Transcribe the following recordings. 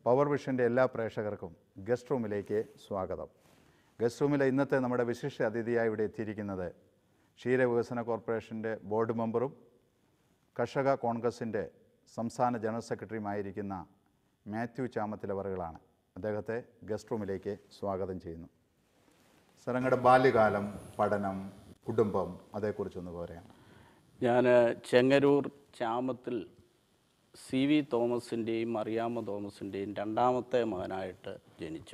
Power വിഷൻ്റെ എല്ലാ പ്രേക്ഷകർക്കും guest റൂമിലേക്ക് സ്വാഗതം ഗസ്റ്റ് റൂമിലെ ഇന്നത്തെ നമ്മുടെ വിശിഷ്ട അതിഥിയായി ഇവിടെ എത്തിയിരിക്കുന്നത് ക്ഷീരവികസന കോർപ്പറേഷൻ്റെ ബോർഡ് മെമ്പറും കർഷക കോൺഗ്രസിൻ്റെ സംസ്ഥാന ജനറൽ സെക്രട്ടറിയുമായിരിക്കുന്ന മാത്യു ചാമത്തിലവറുകളാണ് അദ്ദേഹത്തെ ഗസ്റ്റ് റൂമിലേക്ക് സ്വാഗതം ചെയ്യുന്നു സാർ അങ്ങയുടെ ബാല്യകാലം പഠനം കുടുംബം അതേക്കുറിച്ചൊന്ന് പറയാം ഞാൻ ചെങ്ങരൂർ ചാമത്തിൽ സി വി തോമസിൻ്റെയും അറിയാമ്മ തോമസിൻ്റെയും രണ്ടാമത്തെ മകനായിട്ട് ജനിച്ചു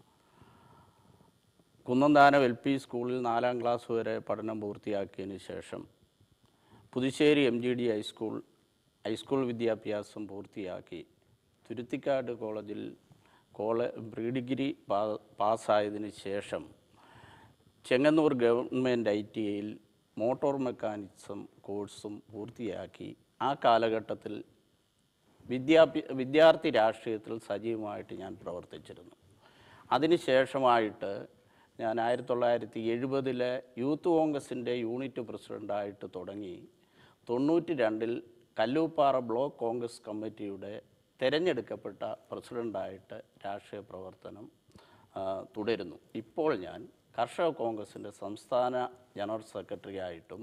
കുന്നന്താനം എൽ പി സ്കൂളിൽ നാലാം ക്ലാസ് വരെ പഠനം പൂർത്തിയാക്കിയതിന് ശേഷം Puthussery M G D high school high school വിദ്യാഭ്യാസം പൂർത്തിയാക്കി തുരുത്തിക്കാട് കോളേജിൽ കോളേ പ്രീ ഡിഗ്രി പാ പാസ്സായതിന് ശേഷം ചെങ്ങന്നൂർ ഗവൺമെൻറ് ഐ ടി ഐയിൽ മോട്ടോർ മെക്കാനിക്സും കോഴ്സും പൂർത്തിയാക്കി ആ കാലഘട്ടത്തിൽ വിദ്യാഭ്യ വിദ്യാർത്ഥി രാഷ്ട്രീയത്തിൽ സജീവമായിട്ട് ഞാൻ പ്രവർത്തിച്ചിരുന്നു അതിനുശേഷമായിട്ട് ഞാൻ ആയിരത്തി തൊള്ളായിരത്തി എഴുപതിലെ യൂത്ത് കോൺഗ്രസിൻ്റെ യൂണിറ്റ് പ്രസിഡൻ്റായിട്ട് തുടങ്ങി തൊണ്ണൂറ്റി രണ്ടിൽ കല്ലൂപ്പാറ ബ്ലോക്ക് കോൺഗ്രസ് കമ്മിറ്റിയുടെ തിരഞ്ഞെടുക്കപ്പെട്ട പ്രസിഡൻ്റായിട്ട് രാഷ്ട്രീയ പ്രവർത്തനം ആ, തുടരുന്നു ഇപ്പോൾ ഞാൻ കർഷക കോൺഗ്രസിൻ്റെ സംസ്ഥാന ജനറൽ സെക്രട്ടറി ആയിട്ടും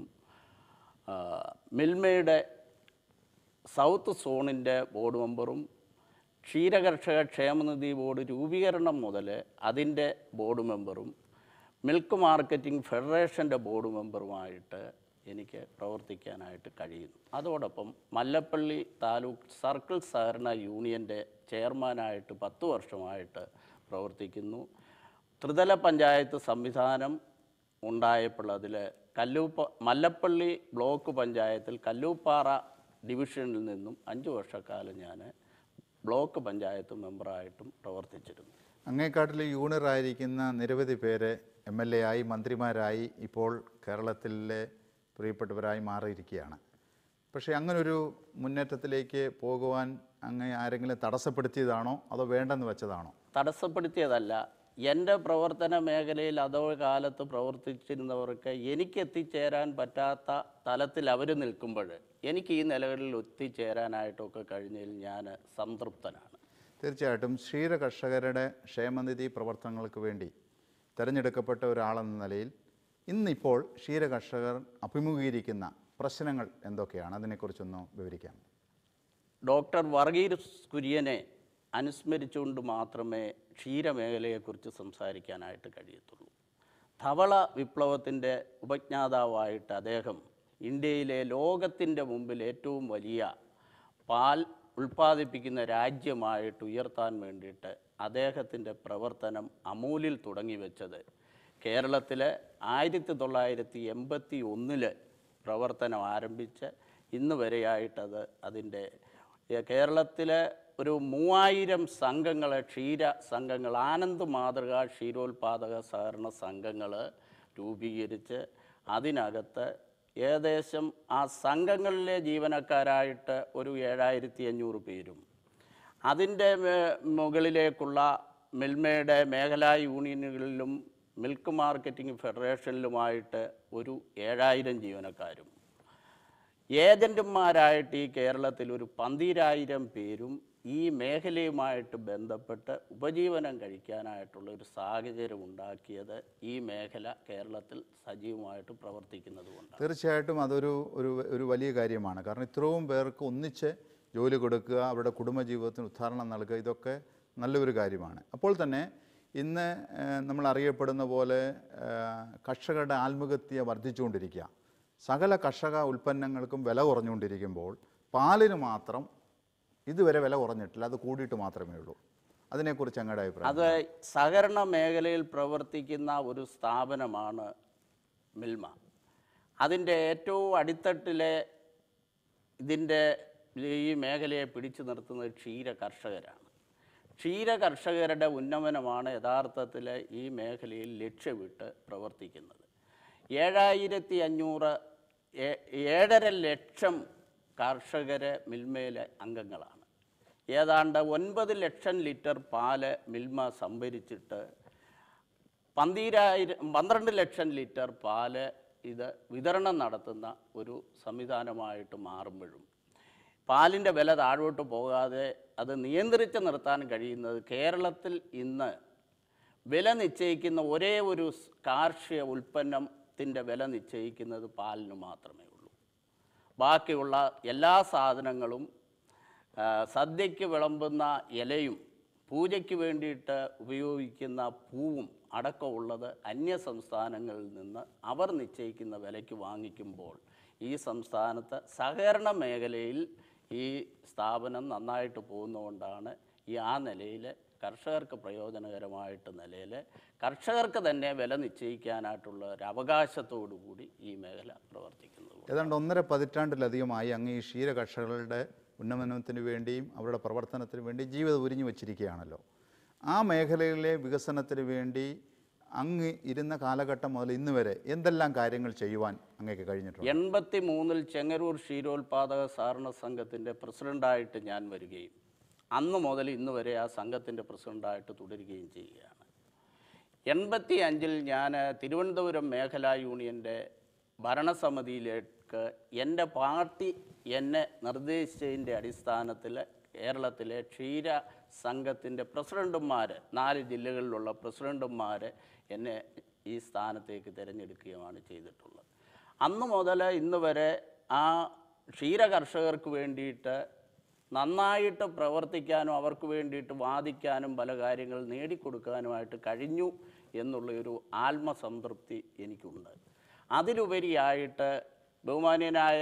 ആ, മിൽമയുടെ സൗത്ത് സോണിൻ്റെ ബോർഡ് മെമ്പറും ക്ഷീരകർഷക ക്ഷേമനിധി ബോർഡ് രൂപീകരണം മുതൽ അതിൻ്റെ ബോർഡ് മെമ്പറും മിൽക്ക് മാർക്കറ്റിംഗ് ഫെഡറേഷൻ്റെ ബോർഡ് മെമ്പറുമായിട്ട് എനിക്ക് പ്രവർത്തിക്കാനായിട്ട് കഴിയുന്നു അതോടൊപ്പം മല്ലപ്പള്ളി താലൂക്ക് സർക്കിൾ സഹകരണ യൂണിയൻ്റെ ചെയർമാനായിട്ട് പത്ത് വർഷമായിട്ട് പ്രവർത്തിക്കുന്നു ത്രിതല പഞ്ചായത്ത് സംവിധാനം ഉണ്ടായപ്പോൾ അതിൽ കല്ലൂപ്പ മല്ലപ്പള്ളി ബ്ലോക്ക് പഞ്ചായത്തിൽ കല്ലൂപ്പാറ ഡിവിഷനിൽ നിന്നും അഞ്ച് വർഷക്കാലം ഞാൻ ബ്ലോക്ക് പഞ്ചായത്ത് മെമ്പറായിട്ടും പ്രവർത്തിച്ചിരുന്നു അങ്ങേക്കാട്ടിൽ യൂണിയറായിരിക്കുന്ന നിരവധി പേര് എം എൽ എ ആയി മന്ത്രിമാരായി ഇപ്പോൾ കേരളത്തിലെ പ്രിയപ്പെട്ടവരായി മാറിയിരിക്കുകയാണ് പക്ഷേ അങ്ങനൊരു മുന്നേറ്റത്തിലേക്ക് പോകുവാൻ അങ്ങ് ആരെങ്കിലും തടസ്സപ്പെടുത്തിയതാണോ അതോ വേണ്ടെന്ന് വെച്ചതാണോ തടസ്സപ്പെടുത്തിയതല്ല എൻ്റെ പ്രവർത്തന മേഖലയിൽ അതോ കാലത്ത് പ്രവർത്തിച്ചിരുന്നവർക്ക് എനിക്ക് എത്തിച്ചേരാൻ പറ്റാത്ത തലത്തിൽ അവർ നിൽക്കുമ്പോൾ എനിക്ക് ഈ നിലകളിൽ എത്തിച്ചേരാനായിട്ടൊക്കെ കഴിഞ്ഞതിൽ ഞാൻ സംതൃപ്തനാണ് തീർച്ചയായിട്ടും ക്ഷീര കർഷകരുടെ ക്ഷേമനിധി പ്രവർത്തനങ്ങൾക്ക് വേണ്ടി തിരഞ്ഞെടുക്കപ്പെട്ട ഒരാളെന്ന നിലയിൽ ഇന്നിപ്പോൾ ക്ഷീര കർഷകർ അഭിമുഖീകരിക്കുന്ന പ്രശ്നങ്ങൾ എന്തൊക്കെയാണ് അതിനെക്കുറിച്ചൊന്ന് വിവരിക്കാം ഡോക്ടർ വർഗീസ് കുര്യനെ അനുസ്മരിച്ചുകൊണ്ട് മാത്രമേ ക്ഷീരമേഖലയെക്കുറിച്ച് സംസാരിക്കാനായിട്ട് കഴിയത്തുള്ളൂ ധവള വിപ്ലവത്തിൻ്റെ ഉപജ്ഞാതാവായിട്ട് അദ്ദേഹം ഇന്ത്യയിലെ ലോകത്തിൻ്റെ മുമ്പിൽ ഏറ്റവും വലിയ പാൽ ഉൽപ്പാദിപ്പിക്കുന്ന രാജ്യമായിട്ട് ഉയർത്താൻ വേണ്ടിയിട്ട് അദ്ദേഹത്തിൻ്റെ പ്രവർത്തനം അമൂലിൽ തുടങ്ങി വെച്ചത് കേരളത്തിലെ ആയിരത്തി തൊള്ളായിരത്തി എൺപത്തി ഒന്നില് പ്രവർത്തനം ആരംഭിച്ച് ഇന്ന് വരെയായിട്ടത് അതിൻ്റെ ഏ, കേരളത്തിലെ ഒരു മൂവായിരം സംഘങ്ങളെ ക്ഷീര സംഘങ്ങൾ ആനന്ദ് മാതൃക ക്ഷീരോത്പാദക സഹകരണ സംഘങ്ങൾ രൂപീകരിച്ച് അതിനകത്ത് ഏകദേശം ആ സംഘങ്ങളിലെ ജീവനക്കാരായിട്ട് ഒരു ഏഴായിരത്തി അഞ്ഞൂറ് പേരും അതിൻ്റെ മേ- മുകളിലേക്കുള്ള മിൽമയുടെ മേഖലാ യൂണിയനുകളിലും മിൽക്ക് മാർക്കറ്റിംഗ് ഫെഡറേഷനിലുമായിട്ട് ഒരു ഏഴായിരം ജീവനക്കാരും ഏജൻറ്റുമാരായിട്ട് ഈ കേരളത്തിൽ ഒരു പന്തിരായിരം പേരും ഈ മേഖലയുമായിട്ട് ബന്ധപ്പെട്ട് ഉപജീവനം കഴിക്കാനായിട്ടുള്ള ഒരു സാഹചര്യം ഉണ്ടാക്കിയത് ഈ മേഖല കേരളത്തിൽ സജീവമായിട്ട് പ്രവർത്തിക്കുന്നത് കൊണ്ടാണ് തീർച്ചയായിട്ടും അതൊരു ഒരു ഒരു വലിയ കാര്യമാണ് കാരണം ഇത്രയും പേർക്ക് ഒന്നിച്ച് ജോലി കൊടുക്കുക അവരുടെ കുടുംബജീവിതത്തിന് ഉദ്ധാരണം നൽകുക ഇതൊക്കെ നല്ലൊരു കാര്യമാണ് അപ്പോൾ തന്നെ ഇന്ന് ഏഹ്, നമ്മൾ അറിയപ്പെടുന്ന പോലെ ഏഹ്, കർഷകരുടെ ആത്മഹത്യ വർദ്ധിച്ചുകൊണ്ടിരിക്കുക സകല കർഷക ഉൽപ്പന്നങ്ങൾക്കും വില കുറഞ്ഞുകൊണ്ടിരിക്കുമ്പോൾ പാലിന് മാത്രം ഇതുവരെ വില കുറഞ്ഞിട്ടില്ല അത് കൂടിയിട്ട് മാത്രമേ ഉള്ളൂ അതിനെക്കുറിച്ച് അങ്ങയുടെ അഭിപ്രായം അത് സഹകരണ മേഖലയിൽ പ്രവർത്തിക്കുന്ന ഒരു സ്ഥാപനമാണ് മിൽമ അതിൻ്റെ ഏറ്റവും അടിത്തട്ടിലെ ഇതിൻ്റെ ഈ മേഖലയെ പിടിച്ചു നിർത്തുന്നത് ക്ഷീര കർഷകരാണ് ക്ഷീര കർഷകരുടെ ഉന്നമനമാണ് യഥാർത്ഥത്തിൽ ഈ മേഖലയിൽ ലക്ഷ്യമിട്ട് പ്രവർത്തിക്കുന്നത് ഏഴായിരത്തി അഞ്ഞൂറ് ഏ- ഏഴര ലക്ഷം കർഷകര് മിൽമയിലെ അംഗങ്ങളാണ് ഏതാണ്ട് ഒൻപത് ലക്ഷം ലിറ്റർ പാല് മിൽമ സംഭരിച്ചിട്ട് പന്തീരായിരം പന്ത്രണ്ട് ലക്ഷം ലിറ്റർ പാല് ഇത് വിതരണം നടത്തുന്ന ഒരു സംവിധാനമായിട്ട് മാറുമ്പോഴും പാലിൻ്റെ വില താഴോട്ട് പോകാതെ അത് നിയന്ത്രിച്ച് നിർത്താൻ കഴിയുന്നത് കേരളത്തിൽ ഇന്ന് വില നിശ്ചയിക്കുന്ന ഒരേ ഒരു സ് കാർഷിക ഉൽപ്പന്നത്തിൻ്റെ വില നിശ്ചയിക്കുന്നത് പാലിന് മാത്രമേ ഉള്ളൂ ബാക്കിയുള്ള എല്ലാ സാധനങ്ങളും ആ, സദ്യയ്ക്ക് വിളമ്പുന്ന ഇലയും പൂജയ്ക്ക് വേണ്ടിയിട്ട് ഉപയോഗിക്കുന്ന പൂവും അടക്കമുള്ളത് അന്യ സംസ്ഥാനങ്ങളിൽ നിന്ന് അവർ നിശ്ചയിക്കുന്ന വിലയ്ക്ക് വാങ്ങിക്കുമ്പോൾ ഈ സംസ്ഥാനത്ത് സഹകരണ മേഖലയിൽ ഈ സ്ഥാപനം നന്നായിട്ട് പോകുന്നതുകൊണ്ടാണ് ഈ ആ നിലയിൽ കർഷകർക്ക് പ്രയോജനകരമായിട്ട് നിലയിൽ കർഷകർക്ക് തന്നെ വില നിശ്ചയിക്കാനായിട്ടുള്ള ഒരു അവകാശത്തോടു കൂടി ഈ മേഖല പ്രവർത്തിക്കുന്നത് ഏതാണ്ട് ഒന്നര പതിറ്റാണ്ടിലധികമായി അങ്ങ് ഈ ക്ഷീര കർഷകരുടെ ഉന്നമനത്തിന് വേണ്ടിയും അവരുടെ പ്രവർത്തനത്തിന് വേണ്ടി ജീവിതം ഉരിഞ്ഞു വച്ചിരിക്കുകയാണല്ലോ ആ മേഖലയിലെ വികസനത്തിന് വേണ്ടി അങ്ങ് ഇരുന്ന കാലഘട്ടം മുതൽ ഇന്ന് വരെ എന്തെല്ലാം കാര്യങ്ങൾ ചെയ്യുവാൻ അങ്ങേക്ക് കഴിഞ്ഞിട്ടുണ്ട് എൺപത്തി മൂന്നിൽ ചെങ്ങരൂർ ക്ഷീരോത്പാദക സഹകരണ സംഘത്തിൻ്റെ പ്രസിഡൻ്റായിട്ട് ഞാൻ വരികയും അന്ന് മുതൽ ഇന്ന് വരെ ആ സംഘത്തിൻ്റെ പ്രസിഡൻ്റായിട്ട് തുടരുകയും ചെയ്യുകയാണ് എൺപത്തി അഞ്ചിൽ ഞാൻ തിരുവനന്തപുരം മേഖലാ യൂണിയൻ്റെ ഭരണസമിതിയിലേക്ക് എൻ്റെ പാർട്ടി എന്നെ നിർദ്ദേശിച്ചതിൻ്റെ അടിസ്ഥാനത്തിൽ കേരളത്തിലെ ക്ഷീര സംഘത്തിൻ്റെ പ്രസിഡന്റുമാർ നാല് ജില്ലകളിലുള്ള പ്രസിഡന്റുമാർ എന്നെ ഈ സ്ഥാനത്തേക്ക് തിരഞ്ഞെടുക്കുകയുമാണ് ചെയ്തിട്ടുള്ളത് അന്ന് മുതൽ ഇന്ന് വരെ ആ ക്ഷീര കർഷകർക്ക് വേണ്ടിയിട്ട് നന്നായിട്ട് പ്രവർത്തിക്കാനും അവർക്ക് വേണ്ടിയിട്ട് വാദിക്കാനും പല കാര്യങ്ങൾ നേടിക്കൊടുക്കാനുമായിട്ട് കഴിഞ്ഞു എന്നുള്ളൊരു ആത്മസംതൃപ്തി എനിക്കുണ്ട് അതിലുപരിയായിട്ട് ബഹുമാന്യനായ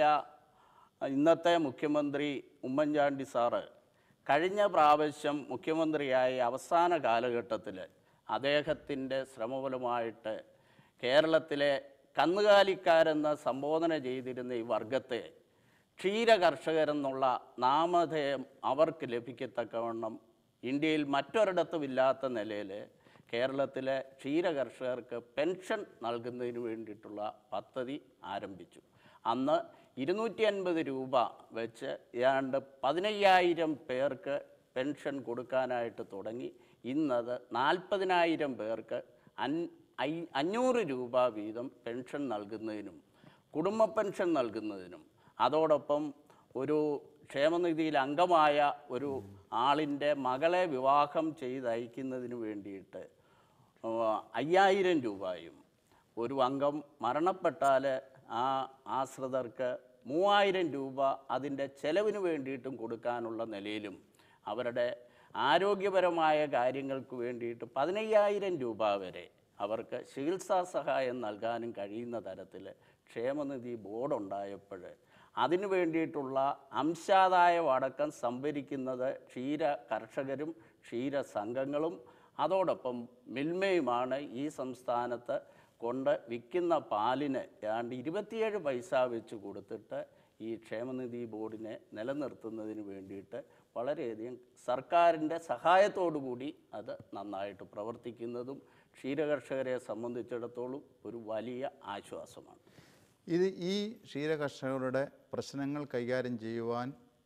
ഇന്നത്തെ മുഖ്യമന്ത്രി ഉമ്മൻചാണ്ടി സാറ് കഴിഞ്ഞ പ്രാവശ്യം മുഖ്യമന്ത്രിയായ അവസാന കാലഘട്ടത്തിൽ അദ്ദേഹത്തിൻ്റെ ശ്രമഫലമായിട്ട് കേരളത്തിലെ കന്നുകാലിക്കാരെന്ന് സംബോധന ചെയ്തിരുന്ന ഈ വർഗത്തെ ക്ഷീര കർഷകരെന്നുള്ള നാമധേയം അവർക്ക് ലഭിക്കത്തക്കവണ്ണം ഇന്ത്യയിൽ മറ്റൊരിടത്തും ഇല്ലാത്ത നിലയിൽ കേരളത്തിലെ ക്ഷീര കർഷകർക്ക് പെൻഷൻ നൽകുന്നതിന് വേണ്ടിയിട്ടുള്ള പദ്ധതി ആരംഭിച്ചു അന്ന് ഇരുന്നൂറ്റി അൻപത് രൂപ വെച്ച് ഏതാണ്ട് പതിനയ്യായിരം പേർക്ക് പെൻഷൻ കൊടുക്കാനായിട്ട് തുടങ്ങി ഇന്നത് നാൽപ്പതിനായിരം പേർക്ക് അൻ ഐ- അഞ്ഞൂറ് രൂപ വീതം പെൻഷൻ നൽകുന്നതിനും കുടുംബ പെൻഷൻ നൽകുന്നതിനും അതോടൊപ്പം ഒരു ക്ഷേമനിധിയിൽ അംഗമായ ഒരു ആളിൻ്റെ മകളെ വിവാഹം ചെയ്തയക്കുന്നതിന് വേണ്ടിയിട്ട് ആ, അയ്യായിരം രൂപയും ഒരു അംഗം മരണപ്പെട്ടാൽ ആ ആശ്രിതർക്ക് മൂവായിരം രൂപ അതിൻ്റെ ചെലവിന് വേണ്ടിയിട്ടും കൊടുക്കാനുള്ള നിലയിലും അവരുടെ ആരോഗ്യപരമായ കാര്യങ്ങൾക്ക് വേണ്ടിയിട്ട് പതിനയ്യായിരം രൂപ വരെ അവർക്ക് ചികിത്സാ സഹായം നൽകാനും കഴിയുന്ന തരത്തിൽ ക്ഷേമനിധി ബോർഡ് ഉണ്ടായപ്പോൾ അതിനു വേണ്ടിയിട്ടുള്ള അംശാദായം അടക്കം സംഭരിക്കുന്നത് ക്ഷീര കർഷകരും ക്ഷീര സംഘങ്ങളും അതോടൊപ്പം മിൽമയുമാണ് ഈ സംസ്ഥാനത്ത് കൊണ്ട് വിൽക്കുന്ന പാലിന് ഏതാണ്ട് ഇരുപത്തിയേഴ് പൈസ വെച്ച് കൊടുത്തിട്ട് ഈ ക്ഷേമനിധി ബോർഡിനെ നിലനിർത്തുന്നതിന് വേണ്ടിയിട്ട് വളരെയധികം സർക്കാരിൻ്റെ സഹായത്തോടു കൂടി അത് നന്നായിട്ട് പ്രവർത്തിക്കുന്നതും ക്ഷീരകർഷകരെ സംബന്ധിച്ചിടത്തോളം ഒരു വലിയ ആശ്വാസമാണ് ഇത് ഈ ക്ഷീരകർഷകരുടെ പ്രശ്നങ്ങൾ കൈകാര്യം ചെയ്യുവാൻ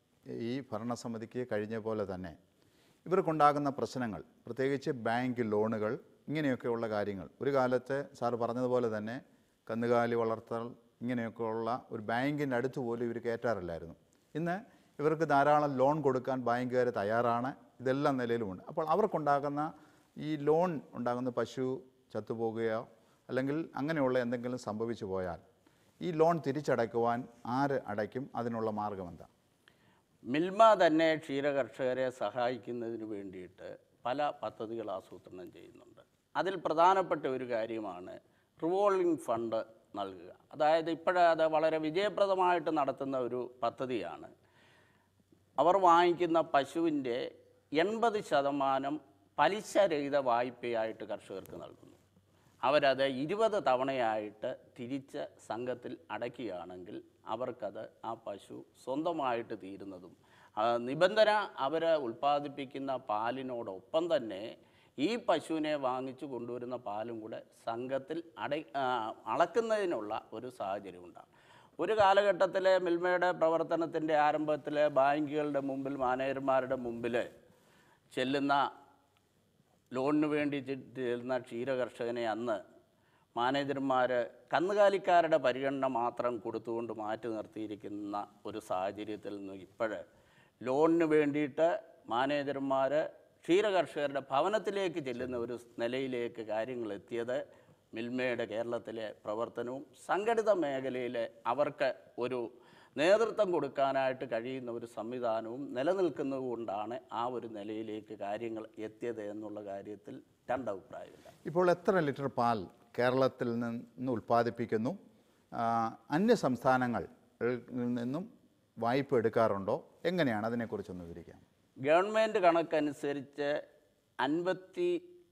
ഈ ഭരണസമിതിക്ക് കഴിഞ്ഞ പോലെ തന്നെ ഇവർക്കുണ്ടാകുന്ന പ്രശ്നങ്ങൾ പ്രത്യേകിച്ച് ബാങ്ക് ലോണുകൾ ഇങ്ങനെയൊക്കെയുള്ള കാര്യങ്ങൾ ഒരു കാലത്ത് സാർ പറഞ്ഞതുപോലെ തന്നെ കന്നുകാലി വളർത്തൽ ഇങ്ങനെയൊക്കെയുള്ള ഒരു ബാങ്കിൻ്റെ അടുത്ത് പോലും ഇവർ കയറ്റാറില്ലായിരുന്നു ഇന്ന് ഇവർക്ക് ധാരാളം ലോൺ കൊടുക്കാൻ ബാങ്കുകാർ തയ്യാറാണ് ഇതെല്ലാം നിലയിലുമുണ്ട് അപ്പോൾ അവർക്കുണ്ടാകുന്ന ഈ ലോൺ ഉണ്ടാകുന്ന പശു ചത്തുപോകുകയോ അല്ലെങ്കിൽ അങ്ങനെയുള്ള എന്തെങ്കിലും സംഭവിച്ചു പോയാൽ ഈ ലോൺ തിരിച്ചടയ്ക്കുവാൻ ആര് അടയ്ക്കും അതിനുള്ള മാർഗം എന്താ മിൽമ തന്നെ ക്ഷീരകർഷകരെ സഹായിക്കുന്നതിന് വേണ്ടിയിട്ട് പല പദ്ധതികൾ ആസൂത്രണം ചെയ്യുന്നുണ്ട് അതിൽ പ്രധാനപ്പെട്ട ഒരു കാര്യമാണ് റിവോൾവിംഗ് ഫണ്ട് നൽകുക അതായത് ഇപ്പോഴത് വളരെ വിജയപ്രദമായിട്ട് നടത്തുന്ന ഒരു പദ്ധതിയാണ് അവർ വാങ്ങിക്കുന്ന പശുവിൻ്റെ എൺപത് ശതമാനം പലിശരഹിത വായ്പയായിട്ട് കർഷകർക്ക് നൽകുന്നു അവരത് ഇരുപത് തവണയായിട്ട് തിരിച്ച് സംഘത്തിൽ അടയ്ക്കുകയാണെങ്കിൽ അവർക്കത് ആ പശു സ്വന്തമായിട്ട് തീരുന്നതും ആ, നിബന്ധന അവർ ഉൽപ്പാദിപ്പിക്കുന്ന പാലിനോടൊപ്പം തന്നെ ഈ പശുവിനെ വാങ്ങിച്ചു കൊണ്ടുവരുന്ന പാലും കൂടെ സംഘത്തിൽ അട ആ, അളക്കുന്നതിനുള്ള ഒരു സാഹചര്യം ഉണ്ടാകും ഒരു കാലഘട്ടത്തിലെ മിൽമയുടെ പ്രവർത്തനത്തിൻ്റെ ആരംഭത്തിൽ ബാങ്കുകളുടെ മുമ്പിൽ മാനേജർമാരുടെ മുമ്പിൽ ചെല്ലുന്ന ലോണിന് വേണ്ടി ചെ- ചെല്ലുന്ന ക്ഷീരകർഷകനെ അന്ന് മാനേജർമാർ കന്നുകാലിക്കാരുടെ പരിഗണന മാത്രം കൊടുത്തുകൊണ്ട് മാറ്റി നിർത്തിയിരിക്കുന്ന ഒരു സാഹചര്യത്തിൽ നിന്ന് ഇപ്പോഴ് ലോണിന് വേണ്ടിയിട്ട് മാനേജർമാർ ക്ഷീരകർഷകരുടെ ഭവനത്തിലേക്ക് ചെല്ലുന്ന ഒരു നിലയിലേക്ക് കാര്യങ്ങൾ എത്തിയത് മിൽമയുടെ കേരളത്തിലെ പ്രവർത്തനവും സംഘടിത മേഖലയിൽ അവർക്ക് ഒരു നേതൃത്വം കൊടുക്കാനായിട്ട് കഴിയുന്ന ഒരു സംവിധാനവും നിലനിൽക്കുന്നതുകൊണ്ടാണ് ആ ഒരു നിലയിലേക്ക് കാര്യങ്ങൾ എത്തിയത് എന്നുള്ള കാര്യത്തിൽ രണ്ടഭിപ്രായമില്ല ഇപ്പോൾ എത്ര ലിറ്റർ പാൽ കേരളത്തിൽ നിന്ന് ഉൽപ്പാദിപ്പിക്കുന്നു ആ, അന്യ സംസ്ഥാനങ്ങളിൽ നിന്നും വായ്പ എടുക്കാറുണ്ടോ എങ്ങനെയാണ് അതിനെക്കുറിച്ചൊന്ന് വിവരിക്കാം ഗവൺമെൻറ് കണക്കനുസരിച്ച് അൻപത്തി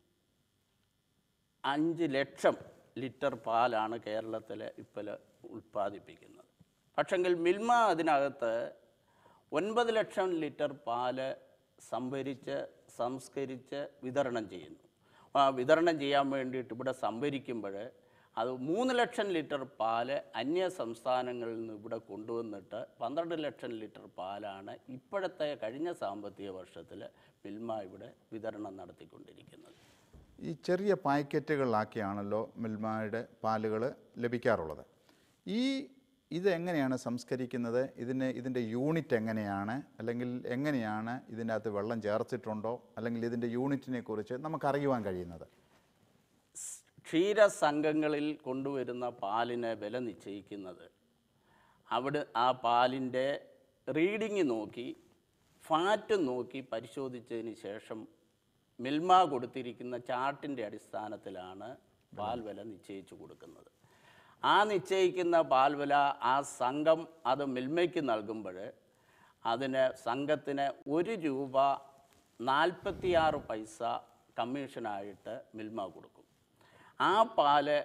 അഞ്ച് ലക്ഷം ലിറ്റർ പാലാണ് കേരളത്തിൽ ഇപ്പോൾ ഉൽപ്പാദിപ്പിക്കുന്നത് പക്ഷെങ്കിൽ മിൽമ അതിനകത്ത് ഒൻപത് ലക്ഷം ലിറ്റർ പാല് സംഭരിച്ച് സംസ്കരിച്ച് വിതരണം ചെയ്യുന്നു ആ വിതരണം ചെയ്യാൻ വേണ്ടിയിട്ട് ഇവിടെ സംഭരിക്കുമ്പോൾ അത് മൂന്ന് ലക്ഷം ലിറ്റർ പാല് അന്യ സംസ്ഥാനങ്ങളിൽ നിന്ന് ഇവിടെ കൊണ്ടുവന്നിട്ട് പന്ത്രണ്ട് ലക്ഷം ലിറ്റർ പാലാണ് ഇപ്പോഴത്തെ കഴിഞ്ഞ സാമ്പത്തിക വർഷത്തിൽ മിൽമ ഇവിടെ വിതരണം നടത്തിക്കൊണ്ടിരിക്കുന്നത് ഈ ചെറിയ പാക്കറ്റുകളിലാക്കിയാണല്ലോ മിൽമയുടെ പാലുകൾ ലഭിക്കാറുള്ളത് ഈ ഇത് എങ്ങനെയാണ് സംസ്കരിക്കുന്നത് ഇതിന് ഇതിൻ്റെ യൂണിറ്റ് എങ്ങനെയാണ് അല്ലെങ്കിൽ എങ്ങനെയാണ് ഇതിൻ്റെ അകത്ത് വെള്ളം ചേർത്തിട്ടുണ്ടോ അല്ലെങ്കിൽ ഇതിൻ്റെ യൂണിറ്റിനെ കുറിച്ച് നമുക്കറിയുവാൻ കഴിയുന്നത് ക്ഷീരസംഘങ്ങളിൽ കൊണ്ടുവരുന്ന പാലിന് വില നിശ്ചയിക്കുന്നത് അവിടെ ആ പാലിൻ്റെ റീഡിങ് നോക്കി ഫാറ്റ് നോക്കി പരിശോധിച്ചതിന് ശേഷം മിൽമ കൊടുത്തിരിക്കുന്ന ചാർട്ടിൻ്റെ അടിസ്ഥാനത്തിലാണ് പാൽ വില നിശ്ചയിച്ചു കൊടുക്കുന്നത് ആ നിശ്ചയിക്കുന്ന പാൽ വില ആ സംഘം അത് മിൽമയ്ക്ക് നൽകുമ്പോൾ അതിന് സംഘത്തിന് ഒരു രൂപ നാൽപ്പത്തിയാറ് പൈസ കമ്മീഷനായിട്ട് മിൽമ കൊടുക്കും ആ പാല്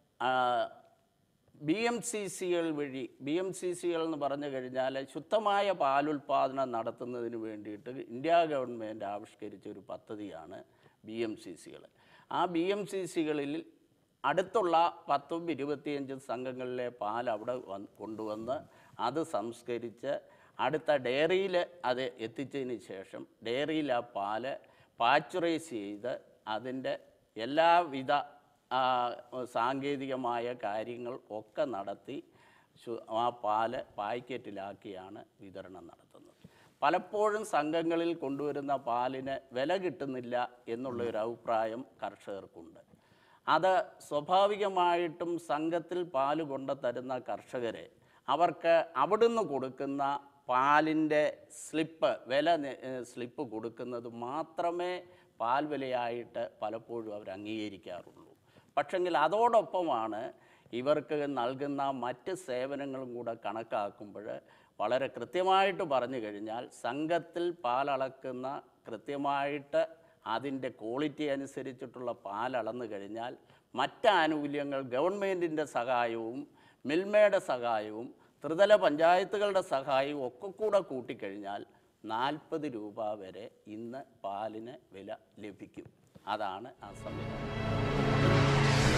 ബി എം സി സികൾ വഴി ബി എം സി സികൾ എന്ന് പറഞ്ഞു കഴിഞ്ഞാൽ ശുദ്ധമായ പാലുൽപാദനം നടത്തുന്നതിന് വേണ്ടിയിട്ട് ഇന്ത്യ ഗവൺമെൻറ് ആവിഷ്കരിച്ച ഒരു പദ്ധതിയാണ് ബി എം സി സികൾ ആ ബി എം സി സികളിൽ അടുത്തുള്ള പത്തും ഇരുപത്തിയഞ്ചും സംഘങ്ങളിലെ പാൽ അവിടെ വന്ന് കൊണ്ടുവന്ന് അത് സംസ്കരിച്ച് അടുത്ത ഡയറിയിൽ അത് എത്തിച്ചതിന് ശേഷം ഡയറിയിൽ ആ പാല് പാച്ചുറൈസ് ചെയ്ത് അതിൻ്റെ എല്ലാവിധ ആ, സാങ്കേതികമായ കാര്യങ്ങൾ ഒക്കെ നടത്തി ശു- ആ പാല് പാക്കറ്റിലാക്കിയാണ് വിതരണം നടത്തുന്നത് പലപ്പോഴും സംഘങ്ങളിൽ കൊണ്ടുവരുന്ന പാലിന് വില കിട്ടുന്നില്ല എന്നുള്ള ഒരു അഭിപ്രായം കർഷകർക്കുണ്ട് അത് സ്വാഭാവികമായിട്ടും സംഘത്തിൽ പാല് കൊണ്ട് തരുന്ന കർഷകരെ അവർക്ക് അവിടുന്ന് കൊടുക്കുന്ന പാലിൻ്റെ സ്ലിപ്പ് വില നി- ഏ, സ്ലിപ്പ് കൊടുക്കുന്നത് മാത്രമേ പാൽ വിലയായിട്ട് പലപ്പോഴും അവർ അംഗീകരിക്കാറുള്ളൂ പക്ഷെങ്കിൽ അതോടൊപ്പമാണ് ഇവർക്ക് നൽകുന്ന മറ്റ് സേവനങ്ങളും കൂടെ കണക്കാക്കുമ്പോൾ വളരെ കൃത്യമായിട്ട് പറഞ്ഞു കഴിഞ്ഞാൽ സംഘത്തിൽ പാലളക്കുന്ന കൃത്യമായിട്ട് അതിൻ്റെ ക്വാളിറ്റി അനുസരിച്ചിട്ടുള്ള പാലളന്നു കഴിഞ്ഞാൽ മറ്റ് ആനുകൂല്യങ്ങൾ ഗവൺമെൻറ്റിൻ്റെ സഹായവും മിൽമയുടെ സഹായവും ത്രിതല പഞ്ചായത്തുകളുടെ സഹായവും ഒക്കെ കൂടെ കൂട്ടിക്കഴിഞ്ഞാൽ നാൽപ്പത് രൂപ വരെ ഇന്ന് പാലിന് വില ലഭിക്കും അതാണ് ആ സംവിധാനം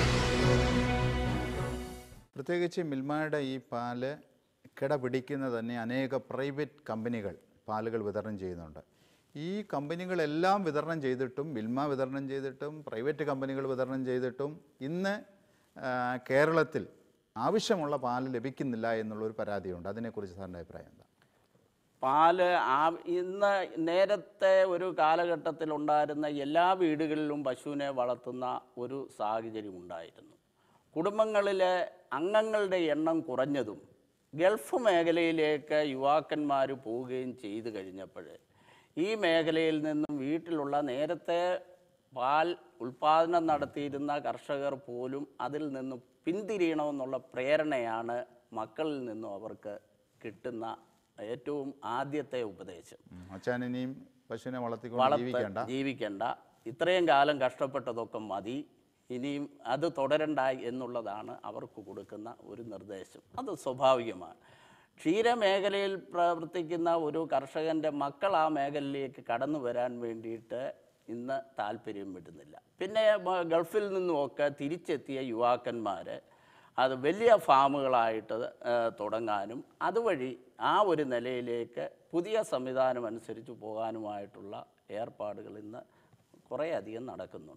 പ്രത്യേകിച്ച് മിൽമയുടെ ഈ പാല് കിടപിടിക്കുന്ന തന്നെ അനേക പ്രൈവറ്റ് കമ്പനികൾ പാലുകൾ വിതരണം ചെയ്യുന്നുണ്ട് ഈ കമ്പനികളെല്ലാം വിതരണം ചെയ്തിട്ടും മിൽമ വിതരണം ചെയ്തിട്ടും പ്രൈവറ്റ് കമ്പനികൾ വിതരണം ചെയ്തിട്ടും ഇന്ന് ആ, കേരളത്തിൽ ആവശ്യമുള്ള പാല് ലഭിക്കുന്നില്ല എന്നുള്ളൊരു പരാതിയുണ്ട് അതിനെക്കുറിച്ച് സാറിൻ്റെ അഭിപ്രായം എന്താ പാല് ആ ഇന്ന് നേരത്തെ ഒരു കാലഘട്ടത്തിൽ ഉണ്ടായിരുന്ന എല്ലാ വീടുകളിലും പശുവിനെ വളർത്തുന്ന ഒരു സാഹചര്യം ഉണ്ടായിരുന്നു കുടുംബങ്ങളിലെ അംഗങ്ങളുടെ എണ്ണം കുറഞ്ഞതും ഗൾഫ് മേഖലയിലേക്ക് യുവാക്കന്മാർ പോവുകയും ചെയ്തു കഴിഞ്ഞപ്പോൾ ഈ മേഖലയിൽ നിന്നും വീട്ടിലുള്ള നേരത്തെ പാൽ ഉൽപാദനം നടത്തിയിരുന്ന കർഷകർ പോലും അതിൽ നിന്നും പിന്തിരിയണമെന്നുള്ള പ്രേരണയാണ് മക്കളിൽ നിന്നും അവർക്ക് കിട്ടുന്ന ഏറ്റവും ആദ്യത്തെ ഉപദേശം ഉം. അച്ഛൻ ഇനിയും പശുവിനെ വളർത്തിക്കൊണ്ട് വളർത്ത് ജീവിക്കേണ്ട ജീവിക്കണ്ട ഇത്രയും കാലം കഷ്ടപ്പെട്ടതൊക്കെ മതി ഇനിയും അത് തുടരണ്ട എന്നുള്ളതാണ് അവർക്ക് കൊടുക്കുന്ന ഒരു നിർദ്ദേശം അത് സ്വാഭാവികമാണ് ക്ഷീരമേഖലയിൽ പ്രവർത്തിക്കുന്ന ഒരു കർഷകൻ്റെ മക്കൾ ആ മേഖലയിലേക്ക് കടന്നു വരാൻ വേണ്ടിയിട്ട് ഇന്ന് താല്പര്യം വിടുന്നില്ല പിന്നെ മ- ഗൾഫിൽ നിന്നുമൊക്കെ തിരിച്ചെത്തിയ യുവാക്കന്മാർ അത് വലിയ ഫാമുകളായിട്ട് ആ, തുടങ്ങാനും അതുവഴി ആ ഒരു നിലയിലേക്ക് പുതിയ സംവിധാനം അനുസരിച്ച് പോകാനുമായിട്ടുള്ള ഏർപ്പാടുകൾ ഇന്ന് കുറേയധികം നടക്കുന്നുണ്ട്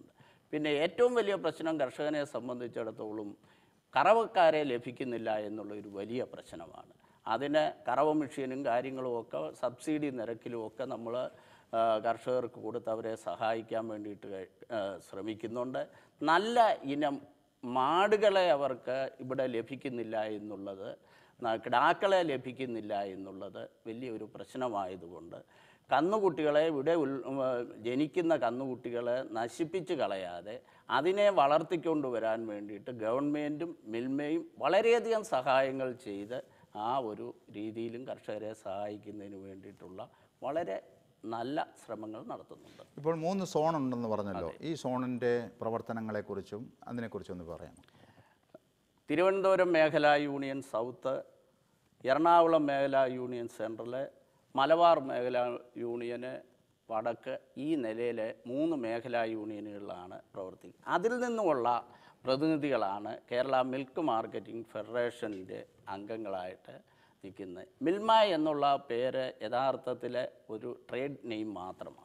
പിന്നെ ഏറ്റവും വലിയ പ്രശ്നം കർഷകനെ സംബന്ധിച്ചിടത്തോളം കറവക്കാരെ ലഭിക്കുന്നില്ല എന്നുള്ള ഒരു വലിയ പ്രശ്നമാണ് അതിന് കറവ മെഷീനും കാര്യങ്ങളും ഒക്കെ സബ്സിഡി നിരക്കിലും ഒക്കെ നമ്മൾ കർഷകർക്ക് കൊടുത്ത് അവരെ സഹായിക്കാൻ വേണ്ടിയിട്ട് കഴി- ആ, ശ്രമിക്കുന്നുണ്ട് നല്ല ഇനം മാടുകളെ അവർക്ക് ഇവിടെ ലഭിക്കുന്നില്ല എന്നുള്ളത് ന- കിടാക്കളെ ലഭിക്കുന്നില്ല എന്നുള്ളത് വലിയൊരു പ്രശ്നമായതുകൊണ്ട് കന്നുകുട്ടികളെ ഇവിടെ ഉൽ ഉം, ജനിക്കുന്ന കന്നുകുട്ടികളെ നശിപ്പിച്ച് കളയാതെ അതിനെ വളർത്തിക്കൊണ്ടുവരാൻ വേണ്ടിയിട്ട് ഗവൺമെൻറ്റും മിൽമയും വളരെയധികം സഹായങ്ങൾ ചെയ്ത് ആ ഒരു രീതിയിലും കർഷകരെ സഹായിക്കുന്നതിന് വേണ്ടിയിട്ടുള്ള വളരെ നല്ല ശ്രമങ്ങൾ നടത്തുന്നുണ്ട് ഇപ്പോൾ മൂന്ന് സോൺ ഉണ്ടെന്ന് പറഞ്ഞല്ലോ ഈ സോണിൻ്റെ പ്രവർത്തനങ്ങളെക്കുറിച്ചും അതിനെക്കുറിച്ചും ഒന്ന് പറയാം തിരുവനന്തപുരം മേഖലാ യൂണിയൻ സൗത്ത് എറണാകുളം മേഖലാ യൂണിയൻ സെൻട്രൽ മലബാർ മേഖലാ യൂണിയന് വടക്ക് ഈ നിലയിലെ മൂന്ന് മേഖലാ യൂണിയനുകളിലാണ് പ്രവർത്തിക്കുന്നത് അതിൽ നിന്നുമുള്ള പ്രതിനിധികളാണ് കേരള മിൽക്ക് മാർക്കറ്റിംഗ് ഫെഡറേഷനിൻ്റെ അംഗങ്ങളായിട്ട് നിൽക്കുന്നത് മിൽമ എന്നുള്ള പേര് യഥാർത്ഥത്തിൽ ഒരു ട്രേഡ് നെയിം മാത്രമാണ്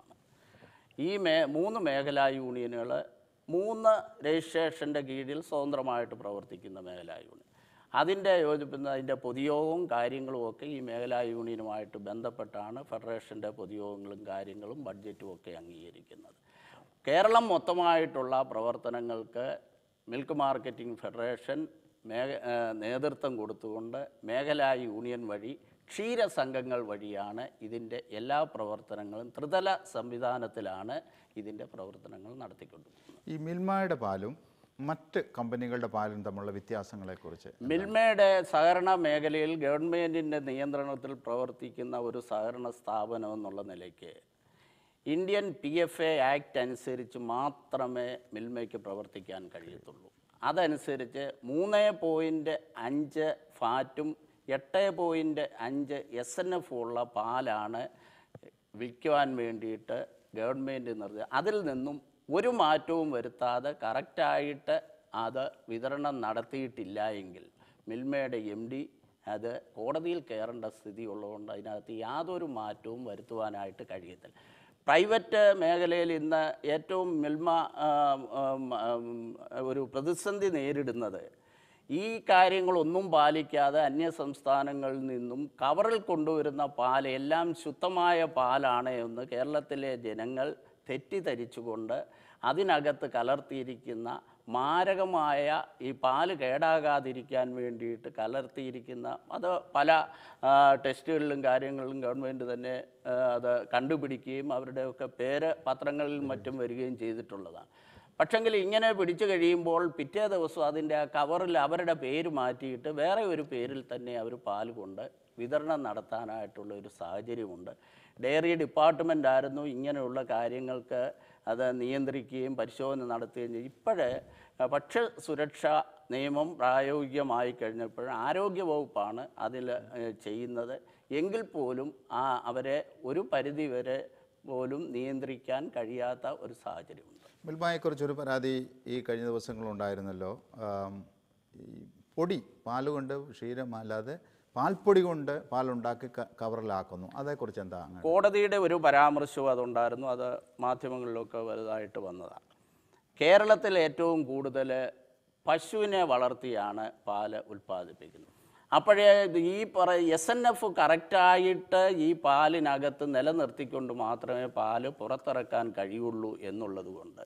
ഈ മേ മൂന്ന് മേഖലാ യൂണിയനുകൾ മൂന്ന് രജിസ്ട്രേഷൻ്റെ കീഴിൽ സ്വതന്ത്രമായിട്ട് പ്രവർത്തിക്കുന്ന മേഖലാ യൂണിയൻ അതിൻ്റെ യോജിപ്പിന് അതിൻ്റെ പൊതുയോഗവും കാര്യങ്ങളും ഒക്കെ ഈ മേഖലാ യൂണിയനുമായിട്ട് ബന്ധപ്പെട്ടാണ് ഫെഡറേഷൻ്റെ പൊതുയോഗങ്ങളും കാര്യങ്ങളും ബഡ്ജറ്റും ഒക്കെ അംഗീകരിക്കുന്നത് കേരളം മൊത്തമായിട്ടുള്ള പ്രവർത്തനങ്ങൾക്ക് മിൽക്ക് മാർക്കറ്റിംഗ് ഫെഡറേഷൻ മേഖ ഏഹ് നേതൃത്വം കൊടുത്തുകൊണ്ട് മേഖലാ യൂണിയൻ വഴി ക്ഷീരസംഘങ്ങൾ വഴിയാണ് ഇതിൻ്റെ എല്ലാ പ്രവർത്തനങ്ങളും ത്രിതല സംവിധാനത്തിലാണ് ഇതിൻ്റെ പ്രവർത്തനങ്ങൾ നടത്തിക്കൊണ്ടിരിക്കുന്നത് ഈ മിൽമയുടെ പാലും മറ്റ് കമ്പനികളുടെ പാലും തമ്മിലുള്ള വ്യത്യാസങ്ങളെക്കുറിച്ച് മിൽമയുടെ സഹകരണ മേഖലയിൽ ഗവൺമെൻറ്റിൻ്റെ നിയന്ത്രണത്തിൽ പ്രവർത്തിക്കുന്ന ഒരു സഹകരണ സ്ഥാപനം എന്നുള്ള നിലയ്ക്ക് Indian P F A act അനുസരിച്ച് മാത്രമേ മിൽമയ്ക്ക് പ്രവർത്തിക്കാൻ കഴിയത്തുള്ളൂ അതനുസരിച്ച് മൂന്ന് പോയിൻറ്റ് അഞ്ച് ഫാറ്റും എട്ട് പോയിൻറ്റ് അഞ്ച് എസ് എൻ എഫ് ഉള്ള പാലാണ് വിൽക്കുവാൻ വേണ്ടിയിട്ട് ഗവൺമെൻറ് നിർദ്ദേശം അതിൽ നിന്നും ഒരു മാറ്റവും വരുത്താതെ കറക്റ്റായിട്ട് അത് വിതരണം നടത്തിയിട്ടില്ല എങ്കിൽ മിൽമയുടെ എം ഡി അത് കോടതിയിൽ കയറേണ്ട സ്ഥിതി ഉള്ളതുകൊണ്ട് അതിനകത്ത് യാതൊരു മാറ്റവും വരുത്തുവാനായിട്ട് കഴിയത്തില്ല പ്രൈവറ്റ് മേഖലയിൽ ഇന്ന് ഏറ്റവും മിൽമ ആ, ഉം, ഉം, ഒരു പ്രതിസന്ധി നേരിടുന്നത് ഈ കാര്യങ്ങളൊന്നും പാലിക്കാതെ അന്യ സംസ്ഥാനങ്ങളിൽ നിന്നും കവറിൽ കൊണ്ടുവരുന്ന പാൽ എല്ലാം ശുദ്ധമായ പാലാണ് എന്ന് കേരളത്തിലെ ജനങ്ങൾ തെറ്റിദ്ധരിച്ചുകൊണ്ട് അതിനകത്ത് കലർത്തിയിരിക്കുന്ന മാരകമായ ഈ പാല് കേടാകാതിരിക്കാൻ വേണ്ടിയിട്ട് കലർത്തിയിരിക്കുന്ന അത് പല ആ, ടെസ്റ്റുകളിലും കാര്യങ്ങളിലും ഗവൺമെൻറ് തന്നെ ആ, അത് കണ്ടുപിടിക്കുകയും അവരുടെയൊക്കെ പേര് പത്രങ്ങളിൽ മറ്റും വരികയും ചെയ്തിട്ടുള്ളതാണ് പക്ഷെങ്കിൽ ഇങ്ങനെ പിടിച്ചു കഴിയുമ്പോൾ പിറ്റേ ദിവസം അതിൻ്റെ ആ കവറിൽ അവരുടെ പേര് മാറ്റിയിട്ട് വേറെ ഒരു പേരിൽ തന്നെ അവർ പാൽ കൊണ്ട് വിതരണം നടത്താനായിട്ടുള്ള ഒരു സാഹചര്യമുണ്ട് ഡയറി ഡിപ്പാർട്ട്മെൻ്റ് ആയിരുന്നു ഇങ്ങനെയുള്ള കാര്യങ്ങൾക്ക് അത് നിയന്ത്രിക്കുകയും പരിശോധന നടത്തുകയും ചെയ്യും ഇപ്പോഴേ ഭക്ഷ്യ സുരക്ഷാ നിയമം പ്രായോഗികമായി കഴിഞ്ഞപ്പോൾ ആരോഗ്യ വകുപ്പാണ് അതിൽ ഏഹ്, ചെയ്യുന്നത് എങ്കിൽ പോലും ആ അവരെ ഒരു പരിധി വരെ പോലും നിയന്ത്രിക്കാൻ കഴിയാത്ത ഒരു സാഹചര്യമുണ്ട് മിൽമയെക്കുറിച്ചൊരു പരാതി ഈ കഴിഞ്ഞ ദിവസങ്ങളുണ്ടായിരുന്നല്ലോ ആം, ഈ പൊടി പാലുകൊണ്ട് ക്ഷീരം അല്ലാതെ പാൽപ്പൊടി കൊണ്ട് പാലുണ്ടാക്കി ക- കവറിലാക്കുന്നു അതേക്കുറിച്ച് എന്താ അങ്ങനെ കോടതിയുടെ ഒരു പരാമർശവും അതുണ്ടായിരുന്നു അത് മാധ്യമങ്ങളിലൊക്കെ വലുതായിട്ട് വന്നതാണ് കേരളത്തിൽ ഏറ്റവും കൂടുതൽ പശുവിനെ വളർത്തിയാണ് പാല് ഉൽപ്പാദിപ്പിക്കുന്നത് അപ്പോഴേ ഇത് ഈ പറ എസ് എൻ എഫ് കറക്റ്റായിട്ട് ഈ പാലിനകത്ത് നിലനിർത്തിക്കൊണ്ട് മാത്രമേ പാല് പുറത്തിറക്കാൻ കഴിയുള്ളൂ എന്നുള്ളത് കൊണ്ട്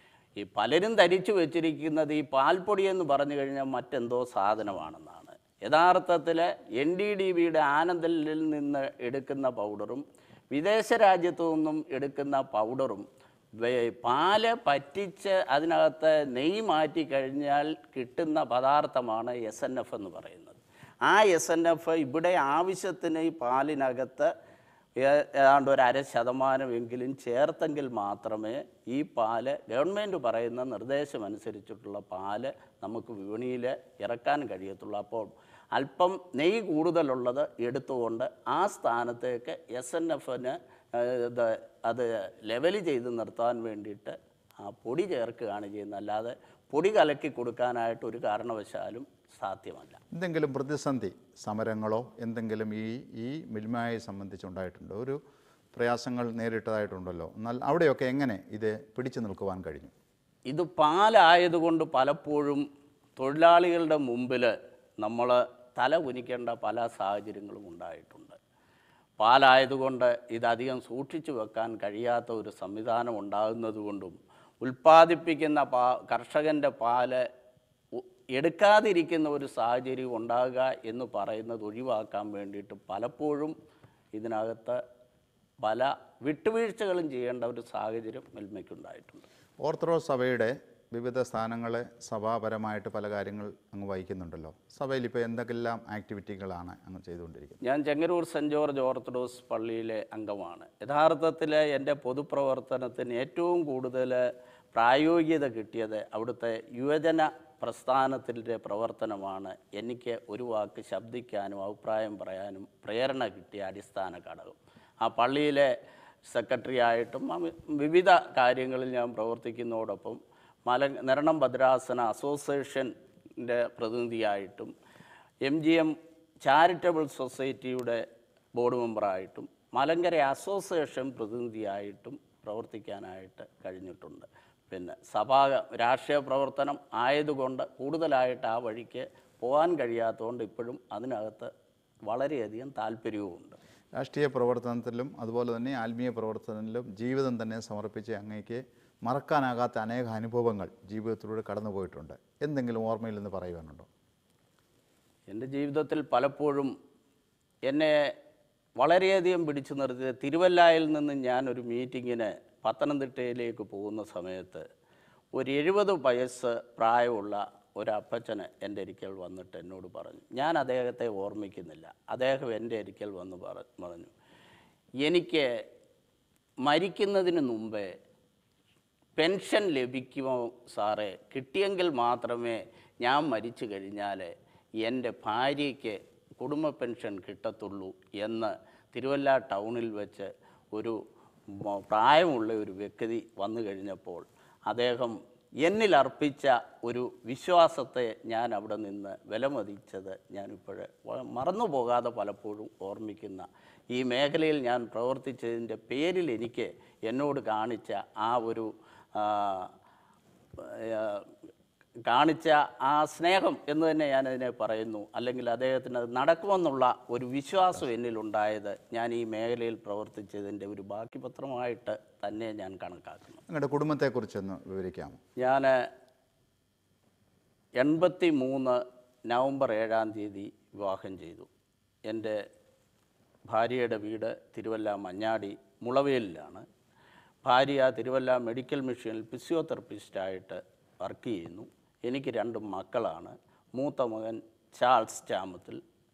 ഈ പലരും ധരിച്ചു വെച്ചിരിക്കുന്നത് ഈ പാൽപ്പൊടി എന്ന് പറഞ്ഞു കഴിഞ്ഞാൽ മറ്റെന്തോ സാധനമാണെന്നാണ് യഥാർത്ഥത്തിൽ എൻ ഡി ഡി ബിയുടെ ആനന്ദലിൽ നിന്ന് എടുക്കുന്ന പൗഡറും വിദേശ രാജ്യത്തു നിന്നും എടുക്കുന്ന പൗഡറും വേ- പാല് പറ്റിച്ച് അതിനകത്ത് നെയ്യ് മാറ്റി കഴിഞ്ഞാൽ കിട്ടുന്ന പദാർത്ഥമാണ് എസ് എൻ എഫ് എന്ന് പറയുന്നത് ആ എസ് എൻ എഫ് ഇവിടെ ആവശ്യത്തിന് ഈ പാലിനകത്ത് ഏ- ഏതാണ്ട് ഒരു അര ശതമാനമെങ്കിലും ചേർത്തെങ്കിൽ മാത്രമേ ഈ പാല് ഗവൺമെൻറ് പറയുന്ന നിർദ്ദേശം അനുസരിച്ചിട്ടുള്ള പാല് നമുക്ക് വിപണിയിൽ ഇറക്കാൻ കഴിയത്തുള്ളൂ അപ്പോൾ അല്പം നെയ്യ് കൂടുതലുള്ളത് എടുത്തുകൊണ്ട് ആ സ്ഥാനത്തേക്ക് എസ് എൻ എഫിന് ഇത് അത് ലെവൽ ചെയ്ത് നിർത്താൻ വേണ്ടിയിട്ട് ആ പൊടി ചേർക്കുകയാണ് ചെയ്യുന്നത് അല്ലാതെ പൊടി കലക്കി കൊടുക്കാനായിട്ട് ഒരു കാരണവശാലും സാധ്യമല്ല എന്തെങ്കിലും പ്രതിസന്ധി സമരങ്ങളോ എന്തെങ്കിലും ഈ ഈ മിൽമയെ സംബന്ധിച്ചുണ്ടായിട്ടുണ്ടോ ഒരു പ്രയാസങ്ങൾ നേരിട്ടതായിട്ടുണ്ടല്ലോ എന്നാൽ അവിടെയൊക്കെ എങ്ങനെ ഇത് പിടിച്ചു നിൽക്കുവാൻ കഴിഞ്ഞു ഇത് പാലായതുകൊണ്ട് പലപ്പോഴും തൊഴിലാളികളുടെ മുമ്പിൽ നമ്മൾ തല കുനിക്കേണ്ട പല സാഹചര്യങ്ങളും ഉണ്ടായിട്ടുണ്ട് പാലായതുകൊണ്ട് ഇതധികം സൂക്ഷിച്ചു വെക്കാൻ കഴിയാത്ത ഒരു സംവിധാനം ഉണ്ടാകുന്നതുകൊണ്ടും ഉൽപ്പാദിപ്പിക്കുന്ന പാ കർഷകൻ്റെ പാല് ഉ- എടുക്കാതിരിക്കുന്ന ഒരു സാഹചര്യം ഉണ്ടാകുക എന്ന് പറയുന്നത് ഒഴിവാക്കാൻ വേണ്ടിയിട്ട് പലപ്പോഴും ഇതിനകത്ത് പല വിട്ടുവീഴ്ചകളും ചെയ്യേണ്ട ഒരു സാഹചര്യം മിൽമയ്ക്കുണ്ടായിട്ടുണ്ട് ഓർത്തഡോക്സ് സഭയുടെ വിവിധ സ്ഥാനങ്ങളെ സഭാപരമായിട്ട് പല കാര്യങ്ങൾ അങ്ങ് വഹിക്കുന്നുണ്ടല്ലോ സഭയിൽ ഇപ്പോൾ എന്തെല്ലാം ആക്ടിവിറ്റികളാണ് അങ്ങ് ചെയ്തുകൊണ്ടിരിക്കുന്നത് ഞാൻ ചെങ്ങന്നൂർ സെൻറ് ജോർജ് ഓർത്തഡോക്സ് പള്ളിയിലെ അംഗമാണ് യഥാർത്ഥത്തിൽ എൻ്റെ പൊതുപ്രവർത്തനത്തിന് ഏറ്റവും കൂടുതൽ പ്രായോഗികത കിട്ടിയത് അവിടുത്തെ യുവജന പ്രസ്ഥാനത്തിൻ്റെ പ്രവർത്തനമാണ് എനിക്ക് ഒരു വാക്ക് ശബ്ദിക്കാനും അഭിപ്രായം പറയാനും പ്രേരണ കിട്ടിയ അടിസ്ഥാന ഘടകം ആ പള്ളിയിലെ സെക്രട്ടറി ആയിട്ടും അമി- വിവിധ കാര്യങ്ങളിൽ ഞാൻ പ്രവർത്തിക്കുന്നതോടൊപ്പം മല നിരണം ഭദ്രാസന അസോസിയേഷൻ്റെ പ്രതിനിധിയായിട്ടും എം ജി എം ചാരിറ്റബിൾ സൊസൈറ്റിയുടെ ബോർഡ് മെമ്പറായിട്ടും മലങ്കര അസോസിയേഷൻ പ്രതിനിധിയായിട്ടും പ്രവർത്തിക്കാനായിട്ട് കഴിഞ്ഞിട്ടുണ്ട് പിന്നെ സഭാ രാഷ്ട്രീയ പ്രവർത്തനം ആയതുകൊണ്ട് കൂടുതലായിട്ട് ആ വഴിക്ക് പോകാൻ കഴിയാത്തതുകൊണ്ട് ഇപ്പോഴും അതിനകത്ത് വളരെയധികം താല്പര്യവുമുണ്ട് രാഷ്ട്രീയ പ്രവർത്തനത്തിലും അതുപോലെ തന്നെ ആത്മീയ പ്രവർത്തനത്തിലും ജീവിതം തന്നെ സമർപ്പിച്ച് അങ്ങേക്ക് മറക്കാനാകാത്ത അനേക അനുഭവങ്ങൾ ജീവിതത്തിലൂടെ കടന്നു പോയിട്ടുണ്ട് എന്തെങ്കിലും ഓർമ്മയിൽ നിന്ന് പറയുവാനുണ്ടോ എൻ്റെ ജീവിതത്തിൽ പലപ്പോഴും എന്നെ വളരെയധികം പിടിച്ചു നിർത്തിയത് തിരുവല്ലായിൽ നിന്ന് ഞാൻ ഒരു മീറ്റിങ്ങിന് പത്തനംതിട്ടയിലേക്ക് പോകുന്ന സമയത്ത് ഒരു എഴുപത് വയസ്സ് പ്രായമുള്ള ഒരു അപ്പച്ചന് എൻ്റെ അരിക്കൽ വന്നിട്ട് എന്നോട് പറഞ്ഞു ഞാൻ അദ്ദേഹത്തെ ഓർമ്മിക്കുന്നില്ല അദ്ദേഹം എൻ്റെ അരിക്കൽ വന്ന് പറ പറഞ്ഞു എനിക്ക് മരിക്കുന്നതിന് മുമ്പേ പെൻഷൻ ലഭിക്കുമോ സാറേ കിട്ടിയെങ്കിൽ മാത്രമേ ഞാൻ മരിച്ചു കഴിഞ്ഞാൽ എൻ്റെ ഭാര്യയ്ക്ക് കുടുംബ പെൻഷൻ കിട്ടത്തുള്ളൂ എന്ന് തിരുവല്ല ടൗണിൽ വെച്ച് ഒരു മ- പ്രായമുള്ള ഒരു വ്യക്തി വന്നു കഴിഞ്ഞപ്പോൾ അദ്ദേഹം എന്നിൽ അർപ്പിച്ച ഒരു വിശ്വാസത്തെ ഞാൻ അവിടെ നിന്ന് വിലമതിച്ചത് ഞാനിപ്പോൾ മറന്നു പോകാതെ പലപ്പോഴും ഓർമ്മിക്കുന്ന ഈ മേഖലയിൽ ഞാൻ പ്രവർത്തിച്ചതിൻ്റെ പേരിൽ എനിക്ക് എന്നോട് കാണിച്ച ആ ഒരു ആ, ആ, കാണിച്ച ആ സ്നേഹം എന്ന് തന്നെ ഞാനതിനെ പറയുന്നു അല്ലെങ്കിൽ അദ്ദേഹത്തിന് അത് നടക്കുമെന്നുള്ള ഒരു വിശ്വാസം എന്നിലുണ്ടായത് ഞാൻ ഈ മേഖലയിൽ പ്രവർത്തിച്ചതിൻ്റെ ഒരു ബാക്കി പത്രമായിട്ട് തന്നെ ഞാൻ കണക്കാക്കുന്നു നിങ്ങളുടെ കുടുംബത്തെക്കുറിച്ചൊന്ന് വിവരിക്കാമോ ഞാൻ എൺപത്തി മൂന്ന് നവംബർ ഏഴാം തീയതി വിവാഹം ചെയ്തു എൻ്റെ ഭാര്യയുടെ വീട് തിരുവല്ല മഞ്ഞാടി മുളവേലിലാണ് ഭാര്യ തിരുവല്ല മെഡിക്കൽ മിഷനിൽ ഫിസിയോതെറപ്പിസ്റ്റായിട്ട് വർക്ക് ചെയ്യുന്നു എനിക്ക് രണ്ട് മക്കളാണ് മൂത്ത മകൻ ചാൾസ് ചാമത്തിൽ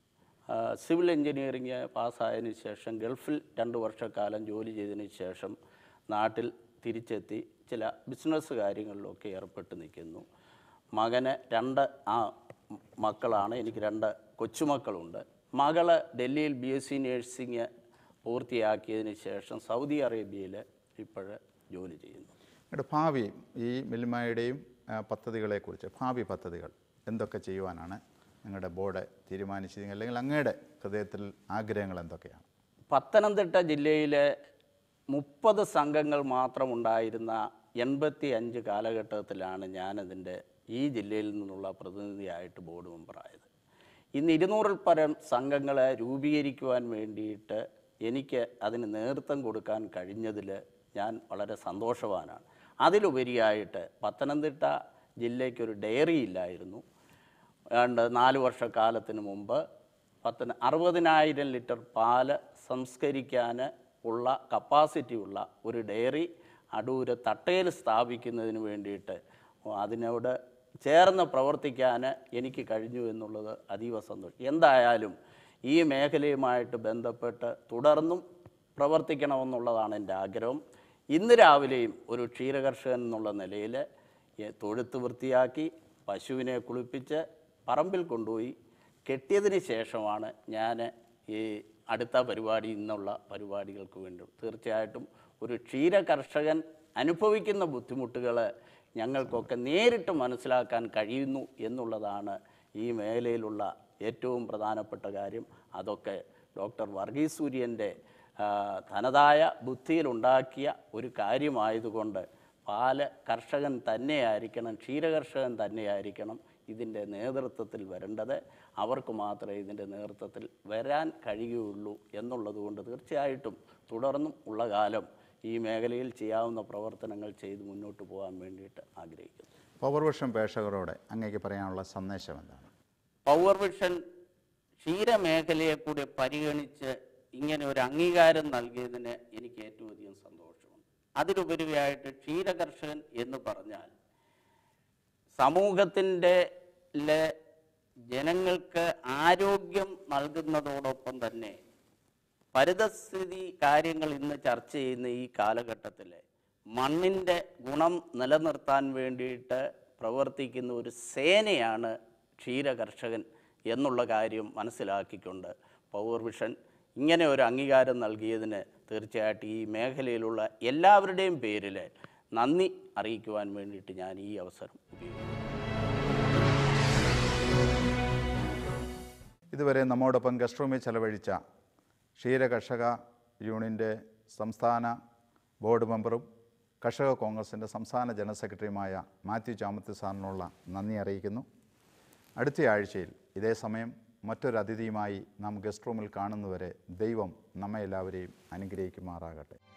ആ, സിവിൽ എഞ്ചിനീയറിംഗ് പാസ്സായതിനു ശേഷം ഗൾഫിൽ രണ്ട് വർഷക്കാലം ജോലി ചെയ്തതിന് ശേഷം നാട്ടിൽ തിരിച്ചെത്തി ചില ബിസിനസ് കാര്യങ്ങളിലൊക്കെ ഏർപ്പെട്ട് നിൽക്കുന്നു മകന് രണ്ട് ആ മക്കളാണ് എനിക്ക് രണ്ട് കൊച്ചുമക്കളുണ്ട് മകള് ഡൽഹിയിൽ ബി എസ് സി നേഴ്സിംഗ് പൂർത്തിയാക്കിയതിന് ശേഷം സൗദി അറേബ്യയിൽ ഇപ്പോൾ ജോലി ചെയ്യുന്നു നിങ്ങളുടെ ഭാവി ഈ മിൽമയുടെയും ആ, പദ്ധതികളെക്കുറിച്ച് ഭാവി പദ്ധതികൾ എന്തൊക്കെ ചെയ്യുവാനാണ് നിങ്ങളുടെ ബോർഡ് തീരുമാനിച്ചത് അല്ലെങ്കിൽ അങ്ങയുടെ ഹൃദയത്തിൽ ആഗ്രഹങ്ങൾ എന്തൊക്കെയാണ് പത്തനംതിട്ട ജില്ലയിലെ മുപ്പത് സംഘങ്ങൾ മാത്രമുണ്ടായിരുന്ന എൺപത്തി അഞ്ച് കാലഘട്ടത്തിലാണ് ഞാനതിൻ്റെ ഈ ജില്ലയിൽ നിന്നുള്ള പ്രതിനിധിയായിട്ട് ബോർഡ് മെമ്പറായത് ഇന്ന് ഇരുന്നൂറിൽ പരം സംഘങ്ങളെ രൂപീകരിക്കുവാൻ വേണ്ടിയിട്ട് എനിക്ക് അതിന് നേതൃത്വം കൊടുക്കാൻ കഴിഞ്ഞതിൽ ഞാൻ വളരെ സന്തോഷവാനാണ് അതിലുപരിയായിട്ട് പത്തനംതിട്ട ജില്ലയ്ക്കൊരു ഡയറി ഇല്ലായിരുന്നു ഏതാണ്ട് നാല് വർഷക്കാലത്തിന് മുമ്പ് പത്തിന് അറുപതിനായിരം ലിറ്റർ പാല് സംസ്കരിക്കാൻ ഉള്ള കപ്പാസിറ്റി ഉള്ള ഒരു ഡയറി അടൂര് തട്ടയിൽ സ്ഥാപിക്കുന്നതിന് വേണ്ടിയിട്ട് അതിനോട് ചേർന്ന് പ്രവർത്തിക്കാൻ എനിക്ക് കഴിഞ്ഞു എന്നുള്ളത് അതീവ സന്തോഷം എന്തായാലും ഈ മേഖലയുമായിട്ട് ബന്ധപ്പെട്ട് തുടർന്നും പ്രവർത്തിക്കണമെന്നുള്ളതാണ് എൻ്റെ ആഗ്രഹം ഇന്ന് രാവിലെയും ഒരു ക്ഷീരകർഷകൻ എന്നുള്ള നിലയിൽ ഈ തൊഴുത്ത് വൃത്തിയാക്കി പശുവിനെ കുളിപ്പിച്ച് പറമ്പിൽ കൊണ്ടുപോയി കെട്ടിയതിന് ശേഷമാണ് ഞാൻ ഈ അടുത്ത പരിപാടി ഇന്നുള്ള പരിപാടികൾക്ക് വേണ്ടി തീർച്ചയായിട്ടും ഒരു ക്ഷീര കർഷകൻ അനുഭവിക്കുന്ന ബുദ്ധിമുട്ടുകൾ ഞങ്ങൾക്കൊക്കെ നേരിട്ട് മനസ്സിലാക്കാൻ കഴിയുന്നു എന്നുള്ളതാണ് ഈ മേഖലയിലുള്ള ഏറ്റവും പ്രധാനപ്പെട്ട കാര്യം അതൊക്കെ ഡോക്ടർ വർഗീസ് സൂര്യൻ്റെ ആ, തനതായ ബുദ്ധിയിലുണ്ടാക്കിയ ഒരു കാര്യമായതുകൊണ്ട് പാല കർഷകൻ തന്നെയായിരിക്കണം ക്ഷീരകർഷകൻ തന്നെയായിരിക്കണം ഇതിൻ്റെ നേതൃത്വത്തിൽ വരേണ്ടത് അവർക്ക് മാത്രമേ ഇതിൻ്റെ നേതൃത്വത്തിൽ വരാൻ കഴിയുകയുള്ളൂ എന്നുള്ളത് കൊണ്ട് തീർച്ചയായിട്ടും തുടർന്നും ഉള്ള കാലം ഈ മേഖലയിൽ ചെയ്യാവുന്ന പ്രവർത്തനങ്ങൾ ചെയ്ത് മുന്നോട്ട് പോകാൻ വേണ്ടിയിട്ട് ആഗ്രഹിക്കുന്നു പവർ വിഷൻ പ്രേക്ഷകരോട് അങ്ങേക്ക് പറയാനുള്ള സന്ദേശം എന്താണ് പവർ വിഷൻ ക്ഷീരമേഖലയെ കൂടി പരിഗണിച്ച് ഇങ്ങനെ ഒരു അംഗീകാരം നൽകിയതിന് എനിക്ക് ഏറ്റവും അധികം സന്തോഷമുണ്ട് അതിലുപരിയായിട്ട് ക്ഷീരകർഷകൻ എന്ന് പറഞ്ഞാൽ സമൂഹത്തിൻ്റെ ലെ ജനങ്ങൾക്ക് ആരോഗ്യം നൽകുന്നതോടൊപ്പം തന്നെ പരിതസ്ഥിതി കാര്യങ്ങൾ ഇന്ന് ചർച്ച ചെയ്യുന്ന ഈ കാലഘട്ടത്തിൽ മണ്ണിൻ്റെ ഗുണം നിലനിർത്താൻ വേണ്ടിയിട്ട് പ്രവർത്തിക്കുന്ന ഒരു സേനയാണ് ക്ഷീരകർഷകൻ എന്നുള്ള കാര്യം മനസ്സിലാക്കിക്കൊണ്ട് പവർ വിഷൻ ഇങ്ങനെ ഒരു അംഗീകാരം നൽകിയതിന് തീർച്ചയായിട്ടും ഈ മേഖലയിലുള്ള എല്ലാവരുടെയും പേരിൽ നന്ദി അറിയിക്കുവാൻ വേണ്ടിയിട്ട് ഞാൻ ഈ അവസരം ഉപയോഗിക്കുന്നു ഇതുവരെ നമ്മോടൊപ്പം ഗസ്റ്റ് റൂമിൽ ചെലവഴിച്ച ക്ഷീര കർഷക യൂണിയൻ്റെ സംസ്ഥാന ബോർഡ് മെമ്പറും കർഷക കോൺഗ്രസിൻ്റെ സംസ്ഥാന ജനറൽ സെക്രട്ടറിയുമായ മാത്യു ചാമത്തി സാറിനുള്ള നന്ദി അറിയിക്കുന്നു അടുത്ത ആഴ്ചയിൽ ഇതേ സമയം മറ്റൊരു അതിഥിയുമായി നാം ഗസ്റ്റ് റൂമിൽ കാണുന്നവരെ ദൈവം നമ്മെ എല്ലാവരെയും അനുഗ്രഹിക്കുമാറാകട്ടെ